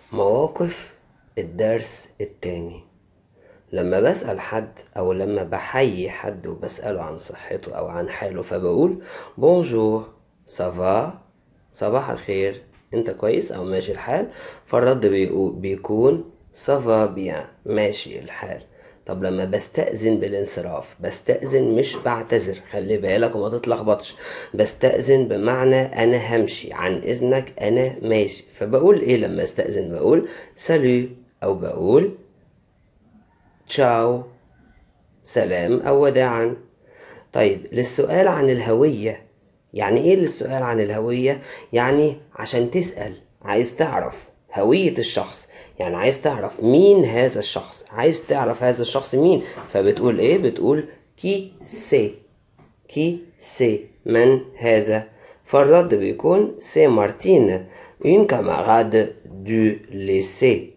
مواقف الدرس التاني لما بسأل حد أو لما بحيي حد وبسأله عن صحته أو عن حاله فبقول بونجور سافا صباح الخير أنت كويس أو ماشي الحال فالرد بيقو- بيكون سافا بيان ماشي الحال طب لما بستأذن بالانصراف بستأذن مش بعتذر خلي بالك وما تتلخبطش بستأذن بمعنى أنا همشي عن إذنك أنا ماشي فبقول إيه لما استأذن بقول سالو أو بقول تشاو سلام أو وداعا طيب للسؤال عن الهوية يعني إيه للسؤال عن الهوية؟ يعني عشان تسأل عايز تعرف هوية الشخص يعني عايز تعرف مين هذا الشخص عايز تعرف هذا الشخص مين فبتقول إيه؟ بتقول كي سي كي سي من هذا فالرد بيكون سي مارتين une camarade du lycée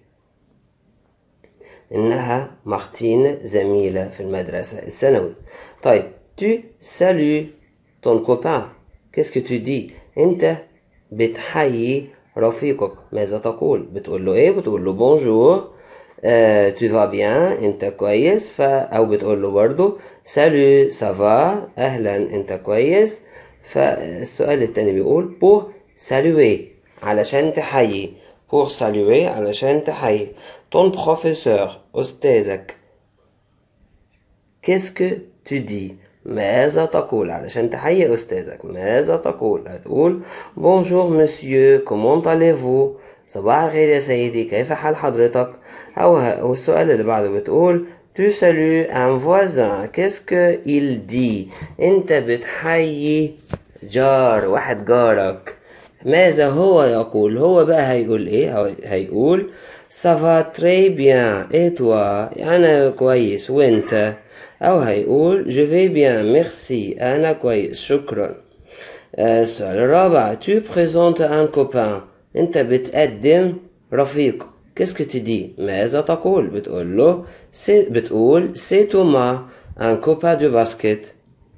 إنها مارتين زميلة في المدرسة الثانوي طيب tu salues ton copain qu'est-ce que tu dis أنت بتحيي رفيقك ماذا تقول بتقول له إيه بتقول له bonjour euh, tu vas bien أنت كويس ف... أو بتقول له برضو salut ça va أهلا أنت كويس فالسؤال التاني بيقول pour saluer علشان تحيي pour saluer علشان تحيي ton professeur أستاذك Qu'est-ce que tu dis ماذا تقول علشان تحيي أستاذك ماذا تقول هتقول Bonjour monsieur comment allez-vous صباح الخير يا سيدي كيف حال حضرتك أو ه- والسؤال اللي بعده بتقول Tu salues un voisin qu'est-ce que il dit أنت بتحيي جار واحد جارك ماذا هو يقول هو بقى هيقول ايه هو- هيقول ça va très bien et toi انا كويس وانت او هيقول je vais bien merci انا كويس شكرا آه، السؤال الرابع tu présentes un copain انت بتقدم رفيق qu'est-ce que tu dis ماذا تقول بتقول له c'est بتقول c'est Thomas un copain de basket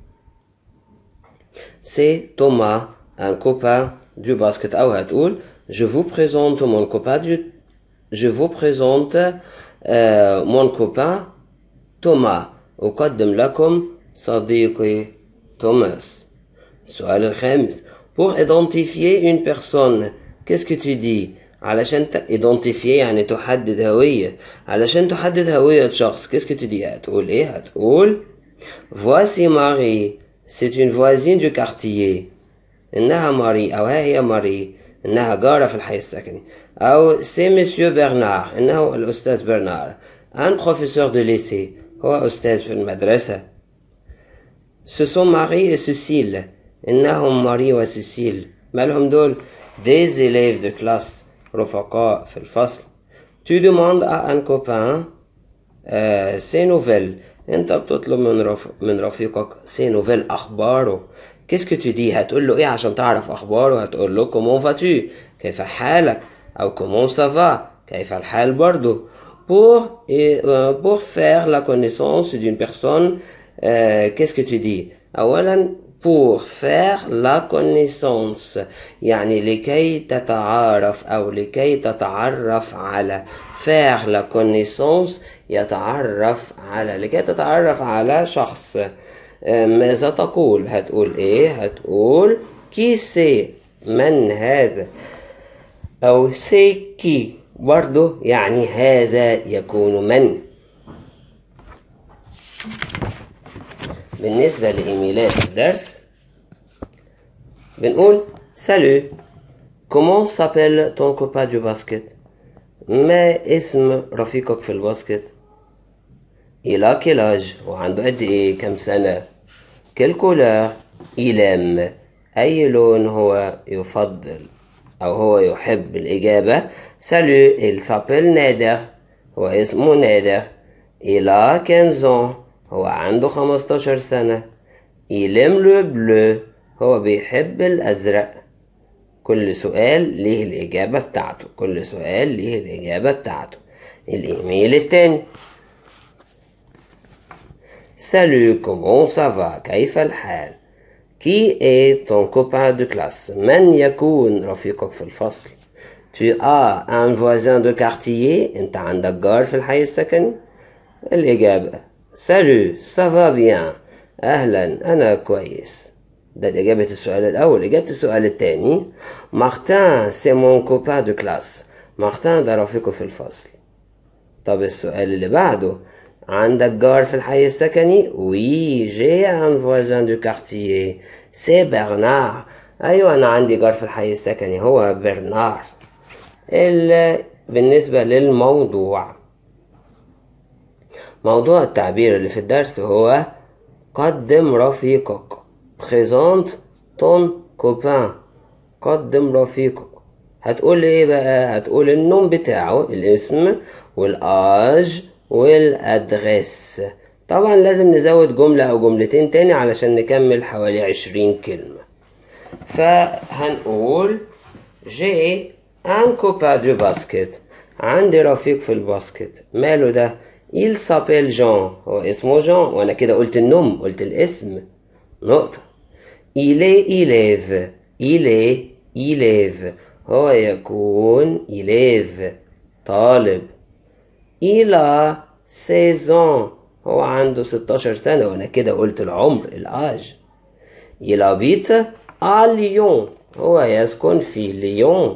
c'est Thomas, un copain du basket. أو هتقول je vous présente mon copain du je vous présente euh, mon copain Thomas أقدم لكم صديقي توماس السؤال الخامس pour identifier une personne qu'est-ce que tu dis علشان ت... identifier يعني تحدد هوية علشان تحدد هوية شخص qu'est-ce que tu dis هتقول ايه هتقول voici Marie c'est une voisine du quartier إنها ماري أو ها هي ماري إنها جارة في الحي السكني أو سي مسيو برنار إنه الأستاذ برنار un professeur de lycée هو أستاذ في المدرسة Ce sont Marie et Cécile. إنهم ماري وسيسيل. مالهم دول؟ Des élèves de classe. رفقاء في الفصل. Tu demandes à un copain euh, ses nouvelles. أنت بتطلب من رف... من رفيقك ses nouvelles أخباره. Qu'est-ce que tu dis؟ هتقول له إيه عشان تعرف أخباره؟ هتقول له comment vas-tu؟ كيف حالك؟ أو comment ça va؟ كيف الحال برضه؟ Pour, et, euh, pour faire la connaissance d'une personne euh, qu'est-ce que tu dis أولا pour faire la connaissance يعني لكي تتعارف أو لكي تتعرف على faire la connaissance يتعرف على لكي تتعرف على شخص آه، ماذا تقول هتقول ايه هتقول كي سي من هذا أو سي كي برضه يعني هذا يكون من بالنسبة لإيميلات الدرس بنقول سالو comment s'appelle ton copain du basket ما اسم رفيقك في الباسكت il a quel âge وعنده قد ايه كم سنة quelle couleur il aime أي لون هو يفضل أو هو يحب الإجابة سالو il s'appelle نادر هو اسمه نادر il a 15 ans هو عنده 15 سنة il aime le bleu هو بيحب الأزرق كل سؤال ليه الإجابة بتاعته كل سؤال ليه الإجابة بتاعته الإيميل التاني Salut, comment ça va? كيف الحال؟ Qui est ton copain de classe? من يكون رفيقك في الفصل؟ tu as un voisin de quartier انت عندك جار في الحي السكني الإجابة سالو سافا بيان أهلا أنا كويس ده إجابة السؤال الأول إجابة السؤال الثاني مارتان سي مون كوبا دو كلاس مارتان ده رفيقه في الفصل طب السؤال اللي بعده عندك جار في الحي السكني وي جي ان فوازان دو كارتييه سي برنار ايوه انا عندي جار في الحي السكني هو برنار بالنسبة للموضوع موضوع التعبير اللي في الدرس هو قدم رفيقك présente ton copain قدم رفيقك هتقول ايه بقى هتقول النوم بتاعه الاسم والاج والادريس طبعا لازم نزود جملة او جملتين تاني علشان نكمل حوالي عشرين كلمة فهنقول جي ان كوبا دو باسكت عندي رفيق في الباسكت ماله ده il s'appelle جان هو اسمه جان وانا كده قلت النوم قلت الاسم نقطة il est élève il est élève هو يكون élève طالب il a 16 ans هو عنده 16 سنة وانا كده قلت العمر الاج il habite à Lyon هو يسكن في ليون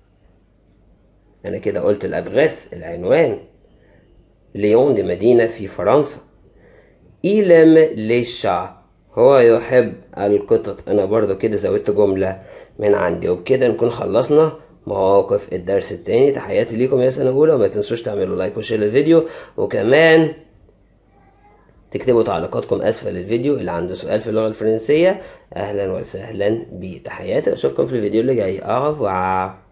انا كده قلت الادريس العنوان ليون دي مدينة في فرنسا il aime les chats هو يحب القطط انا برضو كده زودت جملة من عندي وبكده نكون خلصنا مواقف الدرس التاني تحياتي ليكم يا سنة أولى وما تنسوش تعملوا لايك وشير للفيديو وكمان تكتبوا تعليقاتكم أسفل الفيديو اللي عنده سؤال في اللغة الفرنسية أهلا وسهلا بتحياتي أشوفكم في الفيديو اللي جاي أغفوا